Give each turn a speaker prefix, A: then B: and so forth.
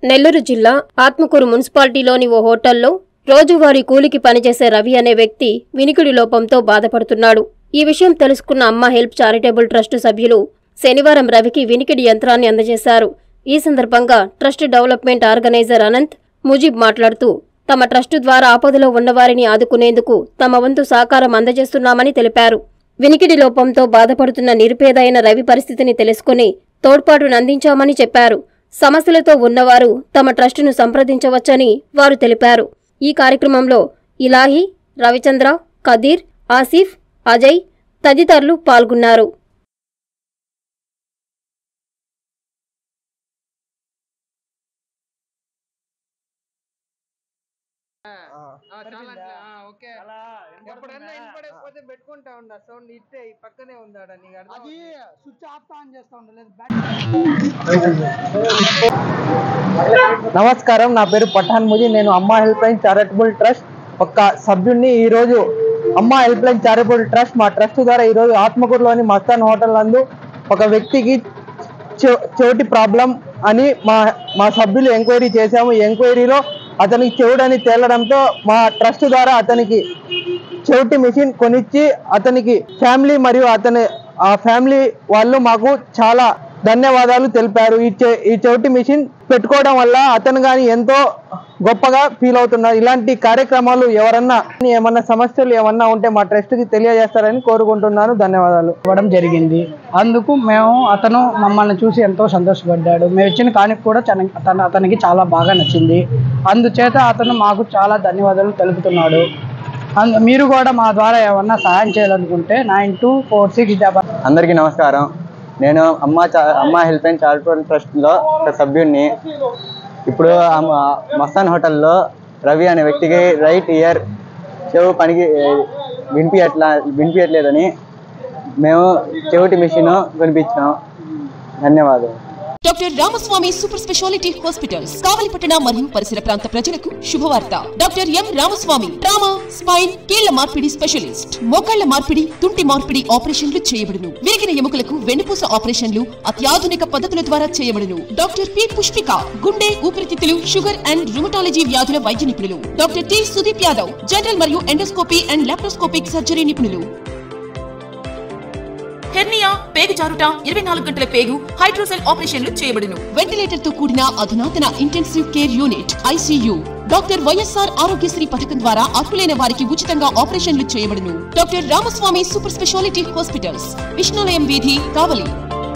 A: నెల్లూరు జిల్లా ఆత్మకూరు మున్సిపాలిటీలోని ఓ హోటల్లో రోజువారీ కూలికి పనిచేసే రవి అనే వ్యక్తి వినికిడి లోపంతో బాధపడుతున్నాడు ఈ విషయం తెలుసుకున్న అమ్మ హెల్ప్ చారిటబుల్ ట్రస్ట్ సభ్యులు శనివారం రవికి వినికిడి యంత్రాన్ని అందజేశారు ఈ సందర్భంగా trust development organiser Anant Mujeeb మాట్లాడుతూ తమ ట్రస్టు ద్వారా ఆపదలో ఉన్నవారిని ఆదుకునేందుకు తమ వంతు సహకారం అందజేస్తున్నామని తెలిపారు వినికిడి లోపంతో బాధపడుతున్న నిరుపేద అయిన రవి పరిస్థితిని తెలుసుకుని తోడ్పాటును అందించామని చెప్పారు సమస్యలతో ఉన్నవారు తమ ట్రస్టును సంప్రదించవచ్చని వారు తెలిపారు ఈ కార్యక్రమంలో ఇలాహి రవిచంద్ర కదీర్ ఆసిఫ్ అజయ్ తదితరులు పాల్గొన్నారు
B: ఆ, చాలా అట్లా, ఆ, ఓకే ఎప్పుడన్నా వినపడకపోతే పెట్టుకుంటా ఉండా సౌండ్ ఇట్టే ఈ పక్కనే ఉందాడ నీకు అర్థం
C: అది స్విచ్ ఆఫ్ ఆన్ చేస్తా ఉండలేదు
D: నమస్కారం నా పేరు పఠాన్ ముజీ నేను అమ్మా హెల్ప్ లైన్ చారిటబుల్ ట్రస్ట్ ఒక సభ్యుడిని ఈ రోజు Amma help line charitable trust మా ట్రస్ట్ ద్వారా ఈ రోజు ఆత్మకూరులోని మస్తాన్ హోటల్ నందు ఒక వ్యక్తికి చె- చెవిటి ప్రాబ్లం అని మా మా సభ్యులు ఎంక్వైరీ చేశాము ఈ ఎంక్వైరీలో అతనికి చెవుడని తేలడంతో మా ట్రస్ట్ ద్వారా అతనికి చెవిటి మిషన్ కొనిచ్చి అతనికి ఫ్యామిలీ మరియు అతని ఆ ఫ్యామిలీ వాళ్ళు మాకు చాలా ధన్యవాదాలు తెలిపారు ఈ చె ఈ చెవిటి మిషన్ పెట్టుకోవడం వల్ల అతను కానీ ఎంతో గొప్పగా ఫీల్ అవుతున్నారు ఇలాంటి కార్యక్రమాలు ఎవరన్నా ఏమన్నా సమస్యలు ఏమన్నా ఉంటే మా ట్రస్ట్ కి తెలియజేస్తారని కోరుకుంటున్నాను ధన్యవాదాలు
C: ఇవ్వడం జరిగింది అందుకు మేము అతను మమ్మల్ని చూసి ఎంతో సంతోషపడ్డాడు మేము ఇచ్చిన కానుక కూడా తన తన- అతనికి చాలా బాగా నచ్చింది అందుచేత అతను మాకు చాలా ధన్యవాదాలు తెలుపుతున్నాడు అందు మీరు కూడా మా ద్వారా ఏమన్నా సహాయం చేయాలనుకుంటే nine two four six double
D: అందరికీ నమస్కారం నేను అమ్మ చా- అమ్మ హెల్ప్ లైన్ చారిటబుల్ ట్రస్ట్లో ఒక సభ్యుడిని ఇప్పుడు అమ్మ- మస్తాన్ హోటల్లో రవి అనే వ్యక్తికి రైట్ ఇయర్ చెవు పనికి వినిపించట్లా వినిపించట్లేదని మేము చెవిటి మిషన్ కొనిపించాం ధన్యవాదాలు
E: doctor Ramaswamy super speciality hospitals కావలిపట్టణ మరియు పరిసర ప్రాంత ప్రజలకు శుభవార్త doctor M Ramaswamy trauma spine కీళ్ల మార్పిడి స్పెషలిస్ట్ మోకాళ్ల మార్పిడి తుంటి మార్పిడి ఆపరేషన్లు చేయబడును విరిగిన ఎముకలకు వెన్నుపూస ఆపరేషన్లు అత్యాధునిక పద్ధతుల ద్వారా చేయబడును డాక్టర్ పి పుష్పిక గుండె ఊపిరితిత్తులు షుగర్ అండ్ రుమటాలజీ వ్యాధుల వైద్య నిపుణులు doctor T Sudeep Yadav general మరియు ఎండోస్కోపీ అండ్ లాప్రోస్కోపిక్ సర్జరీ నిపుణులు హెర్నియా పేగు జారుట ఇరవై నాలుగు గంటల పేగు హైడ్రోసెల్ ఆపరేషన్లు చేయబడును వెంటిలేటర్ తో కూడిన అధునాతన intensive care unit ICU doctor YSR Aarogyasri పథకం ద్వారా అర్హులైన వారికి ఉచితంగా ఆపరేషన్లు చేయబడును doctor Ramaswamy super speciality hospitals విష్ణులయం వీధి కావలి